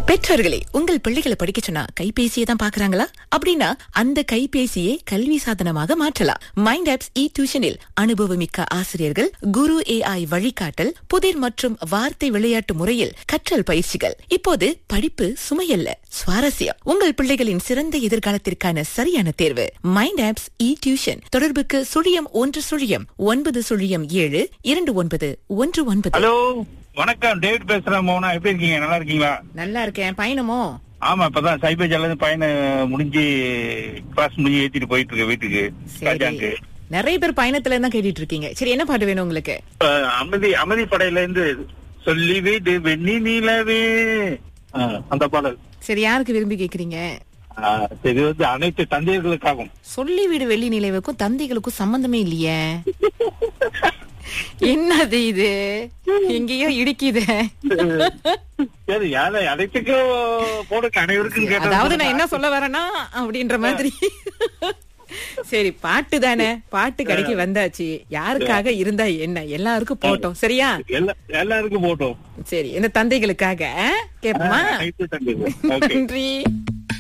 பெற்றோர்களே உங்கள் பிள்ளைகளை படிக்க சொன்னா கைபேசியை தான் பாக்குறாங்களா அப்படின்னா அந்த கைபேசியை கல்வி சாதனமாக மாற்றலாம் மைண்ட் ஆப்ஸ் இ டியூஷனில் அனுபவமிக்க ஆசிரியர்கள் குரு ஏஐ வழிகாட்டல் புதிர் மற்றும் வார்த்தை விளையாட்டு முறையில் கற்றல் பயிற்சிகள் இப்போது படிப்பு சுமையல்ல சுவாரஸ்யம் உங்கள் பிள்ளைகளின் சிறந்த எதிர்காலத்திற்கான சரியான தேர்வு மைண்ட் ஆப்ஸ் இ டியூஷன் தொடர்புக்கு சுழியம் ஒன்று சுழியம் ஒன்பது சுழியம் ஏழு இரண்டு ஒன்பது ஒன்று ஒன்பது ஹலோ வணக்கம் டேவிட் பேசுறேன் மோனா எப்படி இருக்கீங்க நல்லா இருக்கீங்களா நல்லா இருக்கேன் பயணமோ ஆமா இப்பதான் சைபேஜால இருந்து பயணம் முடிஞ்சு கிளாஸ் முடிஞ்சு ஏத்திட்டு போயிட்டு இருக்கு வீட்டுக்கு சரி ராஜாங்க நிறைய பேர் பயணத்துல தான் கேட்டுட்டு இருக்கீங்க சரி என்ன பாட்டு வேணும் உங்களுக்கு அமைதி அமைதி படையில இருந்து சொல்லி வீடு வெண்ணி நிலவே ஆ, அந்த பாடல் சரி யாருக்கு விரும்பி கேக்குறீங்க ஆ, இது வந்து அனைத்து தந்தையர்களுக்காகும் சொல்லி வீடு வெள்ளி நிலைவுக்கும் தந்தைகளுக்கும் சம்பந்தமே இல்லையே என்னது இது எங்கேயோ இடிக்குது சரி யாரை அனைத்துக்கும் போடுங்க அனைவருக்கும் கேட்டது அதாவது நான் என்ன சொல்ல வரேன்னா அப்படின்ற மாதிரி சரி பாட்டு தானே பாட்டு கடைக்கு வந்தாச்சு யாருக்காக இருந்தா என்ன எல்லாருக்கும் போட்டோம் சரியா எல்லா- எல்லாருக்கும் போட்டோம் சரி என்ன தந்தைகளுக்காக கேப்போமா அனைத்து தந்தைகள் ஓகே நன்றி